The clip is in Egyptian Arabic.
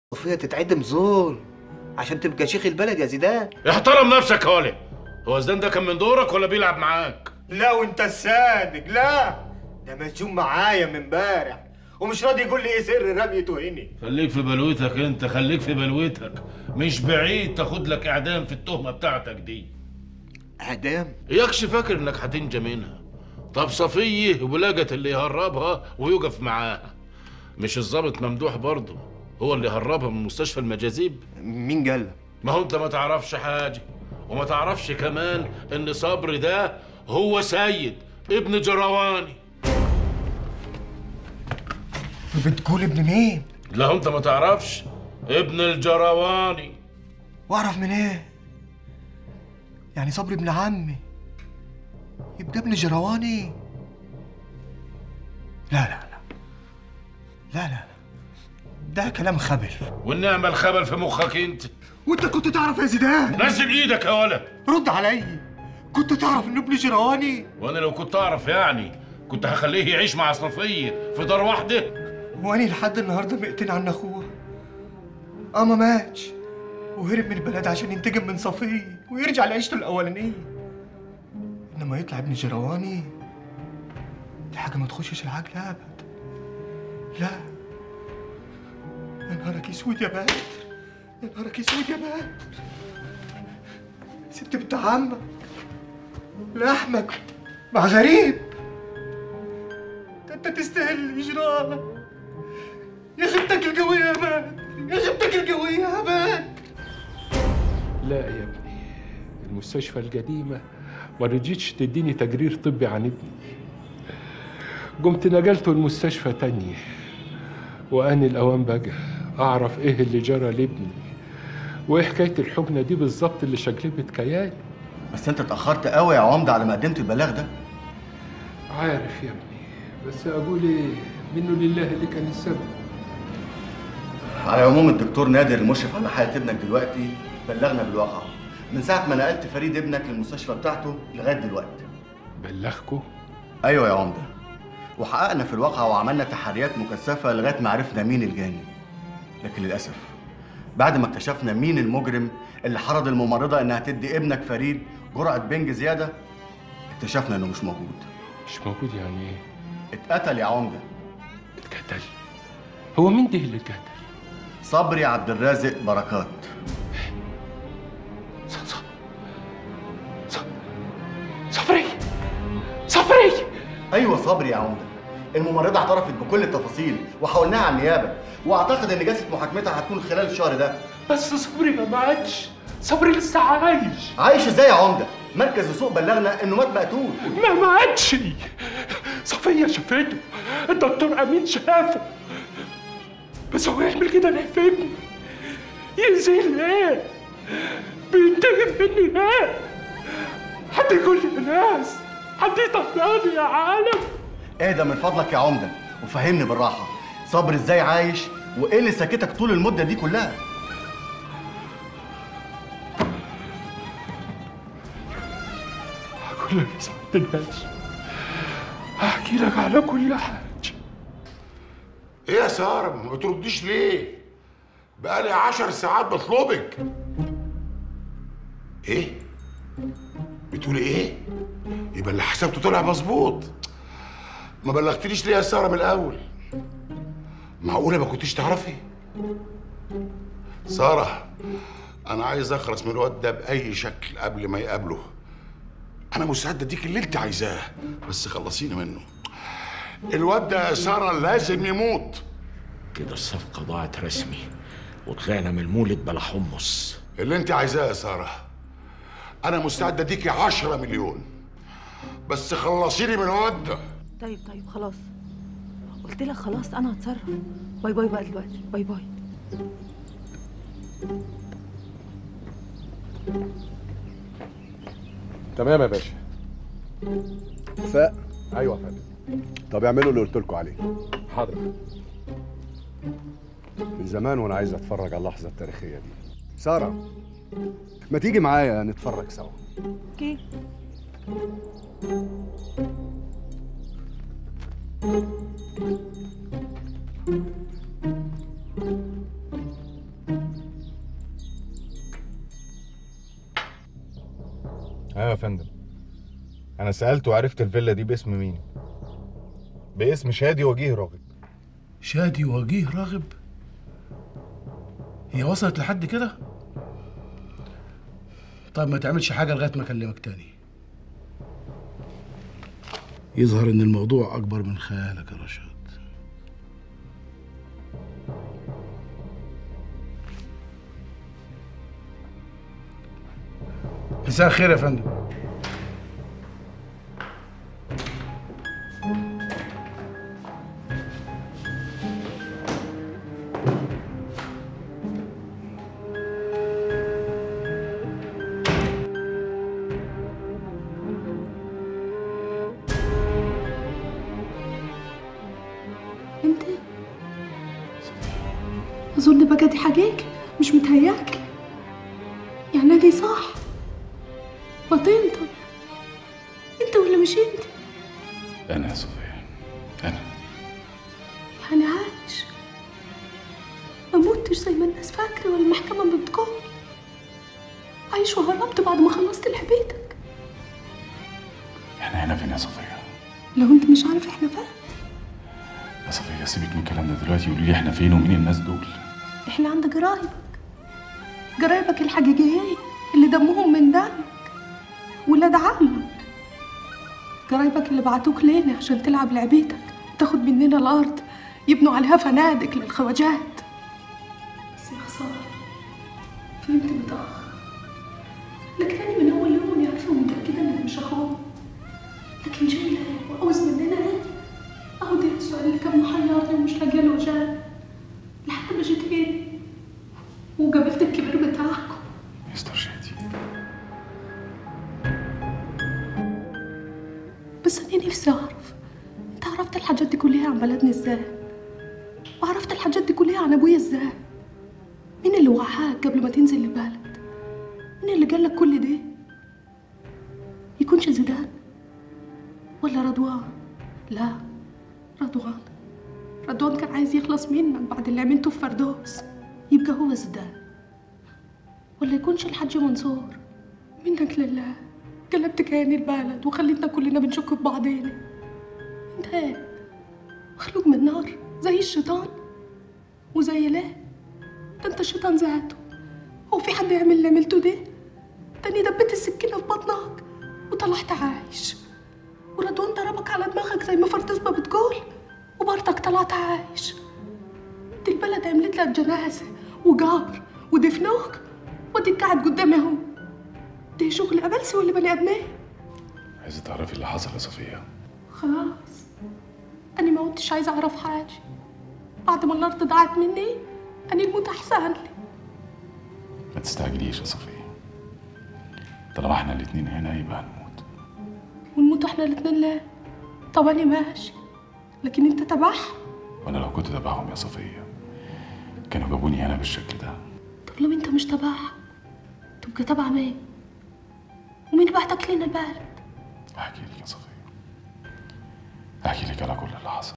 وفيها تتعدم زول عشان تبقى شيخ البلد يا زيدان احترم نفسك يا ولي هو زيدان ده كان من دورك ولا بيلعب معاك لا وانت الصادق لا ده مسجون معايا من امبارح ومش راضي يقول لي ايه سر رميته هنا خليك في بلوتك انت خليك في بلوتك مش بعيد تاخد لك اعدام في التهمه بتاعتك دي اعدام يكش فاكر انك هتنجى منها طب صفيه ولجت اللي يهربها ويقف معاها مش الظابط ممدوح برضه هو اللي هربها من مستشفى المجاذيب مين قال ما هو انت ما تعرفش حاجه وما تعرفش كمان ان صبري ده هو سيد ابن جرواني بتقول ابن مين لا انت ما تعرفش ابن الجرواني واعرف من ايه يعني صبري ابن عمي يبقى ابن جرواني لا لا لا لا لا ده كلام خبل والنعمة الخبل في مخك انت وانت كنت تعرف يا زيدان نزل ايدك يا ولد رد عليا كنت تعرف ان ابن جرواني وانا لو كنت اعرف يعني كنت هخليه يعيش مع صفية في دار واحدة واني لحد النهارده مقتنع عن اخوه اه ما ماتش وهرب من البلد عشان ينتقم من صفية ويرجع لعيشته الأولانية إنما يطلع ابن جرواني دي حاجة ما تخشش العقل أبد لا يا نهارك اسود يا بدر يا نهارك اسود يا بدر سبت بنت عمك لحمك مع غريب ده انت تستاهل يجرالك يا خيبتك القوية يا بدر يا خيبتك القوية يا بدر لا يا ابني المستشفى القديمة ما رضيتش تديني تقرير طبي عن ابني قمت نقلته المستشفى تانية وآن الأوان بقى أعرف إيه اللي جرى لابني وإيه حكاية الحجنة دي بالظبط اللي شكلبت كياني بس انت اتاخرت قوي يا عمده على ما قدمت البلاغ ده عارف يا ابني بس أقول إيه منه لله اللي كان السبب على العموم الدكتور نادر المشرف على حاله ابنك دلوقتي بلغنا بالواقع من ساعه ما نقلت فريد ابنك للمستشفى بتاعته لغايه دلوقتي بلغكوا ايوه يا عمده وحققنا في الواقع وعملنا تحريات مكثفه لغايه ما عرفنا مين الجاني لكن للاسف بعد ما اكتشفنا مين المجرم اللي حرض الممرضه انها تدي ابنك فريد جرعه بنج زياده اكتشفنا انه مش موجود مش موجود يعني إيه اتقتل يا عمده اتقتل هو مين ده اللي اتقتل صبري عبد الرازق بركات ص- ص- ص- صفري صفري ايوه صبري يا عمده الممرضه اعترفت بكل التفاصيل وحولناها على النيابه واعتقد ان جلسه محاكمتها هتكون خلال الشهر ده بس صبري ما ماتش صبري لسه عايش عايش ازاي يا عمده مركز السوق بلغنا انه مات مقتول ما ماتش صفية شافته الدكتور أمين شافه بس هو يعمل كده ليه في ابني؟ يأذيه ليه؟ بينتقم مني ليه؟ حد يقول لي يا ناس حد يطلعني يا عالم اهدى من فضلك يا عمده وفهمني بالراحه صبري ازاي عايش وايه اللي ساكتك طول المده دي كلها هقول لك يا سعادة الناس هحكي لك على كل حاجة ايه يا سارة ما بترديش ليه؟ بقالي عشر ساعات بطلبك ايه؟ بتقولي ايه؟ يبقى اللي حسبته طلع مظبوط ما بلغتنيش ليه يا سارة من الأول؟ معقولة ما كنتيش تعرفي؟ سارة أنا عايز أخلص من الواد ده بأي شكل قبل ما يقابله أنا مستعد أديك اللي أنت عايزاه بس خلصيني منه الواد ده يا سارة لازم يموت كده الصفقة ضاعت رسمي وطلعنا من المولد بلا حمص اللي انت عايزاه يا سارة أنا مستعد أديكي عشرة مليون بس خلصيني من الواد ده طيب طيب خلاص قلت لك خلاص انا هتصرف باي باي بقى دلوقتي باي باي تمام يا باشا فاق ايوه يا فندم طب اعملوا اللي قلت لكم عليه حاضر من زمان وانا عايز اتفرج على اللحظه التاريخيه دي ساره ما تيجي معايا نتفرج سوا اوكي ايوه يا فندم انا سالت وعرفت الفيلا دي باسم مين باسم شادي وجيه راغب شادي وجيه راغب هي وصلت لحد كده طيب ما تعملش حاجه لغايه ما اكلمك تاني يظهر ان الموضوع اكبر من خيالك يا رشاد مساء الخير يا فندم انت اظن بقى دي حاجيك مش متهيألي يعني دي صح وطين طب انت ولا مش انت أنا يا صفية أنا يعني عايش ما متش زي ما الناس فاكرة ولا المحكمة ما بتقول عايش وهربت بعد ما خلصت لحبيتك إحنا هنا فين يا صفية؟ لو انت مش عارف احنا فين يا صفية سيبك من الكلام ده دلوقتي وقولي لي إحنا فين ومين الناس دول؟ احنا عند جرايبك جرايبك الحقيقيين اللي دمهم من دمك ولاد عمك جرايبك اللي بعتوك لينا عشان تلعب لعبتك وتاخد مننا الارض يبنوا عليها فنادق للخواجات بس يا خسارة فهمت متأخر لكن أنا من أول يوم أنا عارفة ومتأكدة إنك مش أخوي لكن جاي لها وعاوز مننا إيه؟ أهو ده السؤال اللي كان محيرني ومش لاقيه له إجابة لحد ما جيت هنا وقابلت الكبير بتاعكم مستر شادي بس أنا نفسي أعرف أنت عرفت الحاجات دي كلها عن بلدنا إزاي؟ وعرفت الحاجات دي كلها عن أبويا إزاي؟ مين اللي وعاك قبل ما تنزل البلد؟ مين اللي قال لك كل ده؟ يكونش زيدان ولا رضوان؟ لا رضوان رضوان كان عايز يخلص منك بعد اللي عملته في فردوس يبقى هو زيدان ولا يكونش الحاج منصور منك لله قلبت كيان البلد وخليتنا كلنا بنشك في بعضينا انت ايه مخلوق من نار زي الشيطان وزي ليه ده انت الشيطان ذاته هو في حد يعمل اللي عملته ده تاني دبيت السكينة في بطنك وطلعت عايش ورضوان ضربك على دماغك زي ما فردوسبة بتقول وبرضك طلعت عايش دي البلد عملت لك جنازة وجار ودفنوك وديك قاعد قدامي اهو ده شغل أبلسي ولا بني آدمين عايزة تعرفي اللي حصل يا صفية خلاص أنا ما كنتش عايزة أعرف حاجة بعد ما الأرض ضاعت مني أنا الموت أحسن لي ما تستعجليش يا صفية طالما احنا الاتنين هنا يبقى هنموت ونموت احنا الاتنين ليه طب أنا ماشي لكن أنت تبعها وانا لو كنت تبعهم يا صفية كانوا جابوني هنا بالشكل ده طب لو أنت مش تبعها تبقى تبع مين ومين بعتك لنا البلد احكي لك يا صفية احكي لك على كل اللي حصل